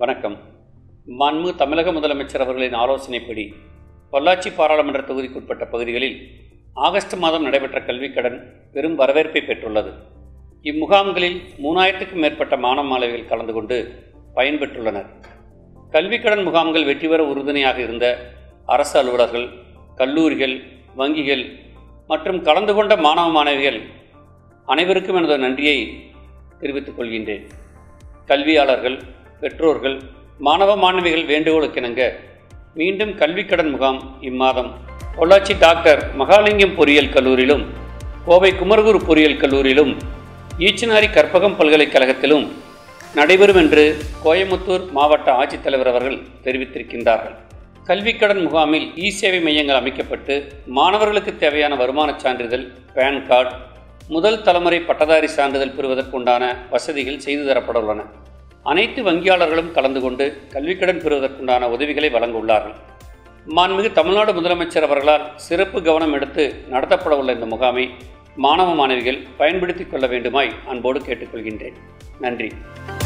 வணக்கம் மாண்பு தமிழக முதலமைச்சர் அவர்களின் ஆலோசனைப்படி பொள்ளாச்சி பாராளுமன்ற தொகுதிக்குட்பட்ட பகுதிகளில் ஆகஸ்ட் மாதம் நடைபெற்ற கல்விக்கடன் பெரும் வரவேற்பை பெற்றுள்ளது இம்முகாம்களில் மூணாயிரத்துக்கும் மேற்பட்ட மாணவ மாணவிகள் கலந்து கொண்டு பயன்பெற்றுள்ளனர் கல்விக்கடன் முகாம்கள் வெற்றி பெற உறுதுணையாக இருந்த அரசு அலுவலர்கள் கல்லூரிகள் வங்கிகள் மற்றும் கலந்து கொண்ட மாணவ மாணவிகள் அனைவருக்கும் எனது நன்றியை தெரிவித்துக் கொள்கின்றேன் கல்வியாளர்கள் பெற்றோர்கள் மாணவ மாணவிகள் வேண்டுகோளுக்கிணங்க மீண்டும் கல்விக்கடன் முகாம் இம்மாதம் பொள்ளாச்சி டாக்டர் மகாலிங்கம் பொறியியல் கல்லூரியிலும் கோவை குமரகுரு பொறியியல் கல்லூரியிலும் ஈச்சனாரி கற்பகம் பல்கலைக்கழகத்திலும் நடைபெறும் என்று கோயமுத்தூர் மாவட்ட ஆட்சித்தலைவர் அவர்கள் தெரிவித்திருக்கின்றார்கள் கல்விக்கடன் முகாமில் இ சேவை மையங்கள் அமைக்கப்பட்டு மாணவர்களுக்கு தேவையான வருமானச் சான்றிதழ் பேன் கார்டு முதல் தலைமுறை பட்டதாரி சான்றிதழ் பெறுவதற்குண்டான வசதிகள் செய்து தரப்பட உள்ளன அனைத்து வங்கியாளர்களும் கலந்து கொண்டு கல்விக்கடன் பெறுவதற்குண்டான உதவிகளை வழங்க உள்ளார்கள் மாண்புமிகு தமிழ்நாடு முதலமைச்சர் அவர்களால் சிறப்பு கவனம் எடுத்து நடத்தப்பட உள்ள இந்த முகாமை மாணவ மாணவிகள் பயன்படுத்திக் கொள்ள வேண்டுமாய் அன்போடு கேட்டுக்கொள்கின்றேன் நன்றி